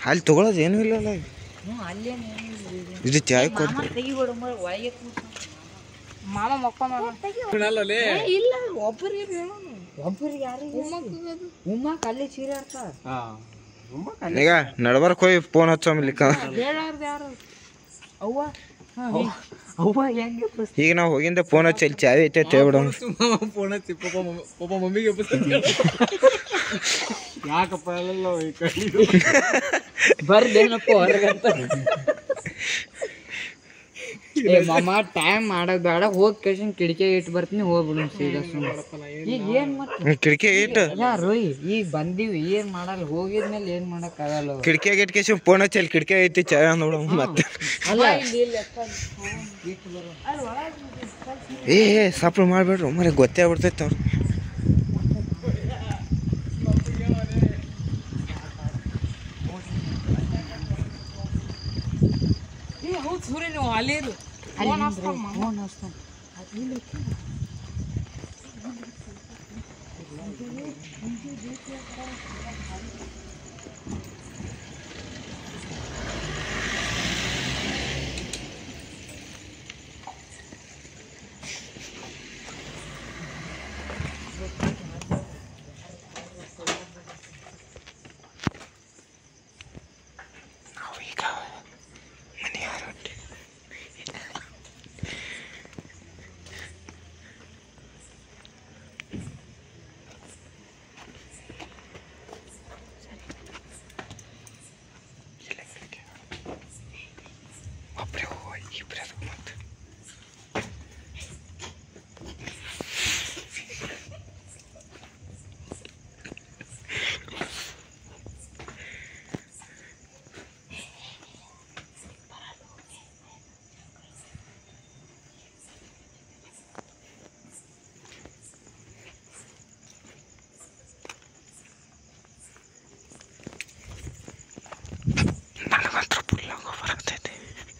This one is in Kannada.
ಅಲ್ಲಿ ತಗೊಳೋದು ಏನೂ ಇಲ್ಲಲ್ಲ ಹ್ಞೂ ಅಲ್ಲೇನು ಇದು ಚಾಯ್ ಕೊಟ್ಟು ಮಾಮ ತೆಗಿಬೇಡ ಮರ ಒಳಗೆ ಕೂತ್ಕೊಂಡು. ಮಾಮ ಮಕ್ಕೊಂಡ ಇಲ್ಲ ಒಬ್ಬರಿಗೆ ಒಬ್ಬರಿಗೆ ಯಾರಿಗೆ ಉಮ್ಮಕ್ ಅಲ್ಲಿ ಚೀರಾಡ್ತ ಈಗ ನಡ್ಬರ್ಕ್ ಹೋಗಿ ಫೋನ್ ಹಚ್ಚೋಮಿಲ್ಲಿಕ್ಕ ಹೇಳಾರ್ದು ಯಾರು ಅವ್ವ ಅವ್ವ ಹೆಂಗೆ ಪ್ರಶ್ನೆ ಈಗ ನಾವು ಹೋಗಿಂದ ಫೋನ್ ಹಚ್ಚಿ ಇಲ್ಲಿ ಚಾಯ್ ಐತೆ ತೇಬಿಡೋಣ ಫೋನ್ ಹಚ್ಚಿ ಪಾಪ ಮಮ್ಮ- ಪಾಪ ಮಮ್ಮಿಗೆ ಯಾಕಪ್ಪ ಎಲ್ಲ ಈ ಕಡೆ ಬರ್ದೇನಪ್ಪ ಹೊರಗಂತ ಏ ಮಾಮ ಟೈಮ್ ಮಾಡೋದ್ ಬೇಡ ಹೋಗ್ ಕೇಶನ್ ಕಿಟಕಿ ಇಟ್ಟು ಬರ್ತೀನಿ ಹೋಗ್ಬಿಡು ಸೀದಾ ಸುಮ್ಮನೆ ಈಗ ಏನ್ ಮತ್ತೆ ಕಿಟಕಿ ಇಟ್ಟು ರೋಯ್ ಈಗ ಬಂದೀವಿ ಏನ್ ಮಾಡಲ್ಲ ಹೋಗಿದ್ಮೇಲೆ ಏನ್ ಮಾಡಕ್ ಆಗಲ್ಲ ಕಿಟಕಿ ಇಟ್ಕೇಸಿ ಫೋನ್ ಹಚ್ಚಿ ಅಲ್ಲಿ ಕಿಟಕಿ ಐತಿ ಚಾಯ್ ನೋಡು ಮತ್ತೆ ಅಲ್ಲ ಏ ಏ ಸಪ್ರು ಮಾಡ್ಬೇಡ್ರು ಮರೆ ಗೊತ್ತೇ ಆಗ್ಬಿಡ್ತೈತೆ ಅವ್ರು ಏ ಹೌದು ಸೂರ್ಯ ನೀವು ಅಲ್ಲೇ ಇರು ಫೋನ್ ಹಚ್ತಾನ ಮಾಮ. ಈಗ ಮನೆ ಯಾರು ಹೊಂಟಿ ಒಬ್ಬರೇ ಹೋಗುವ ಇಬ್ಬರೇ ಮತ್ತೆ ನನಗಂತ್ರ ಫುಲ್ ಬರ್ತೈತೆ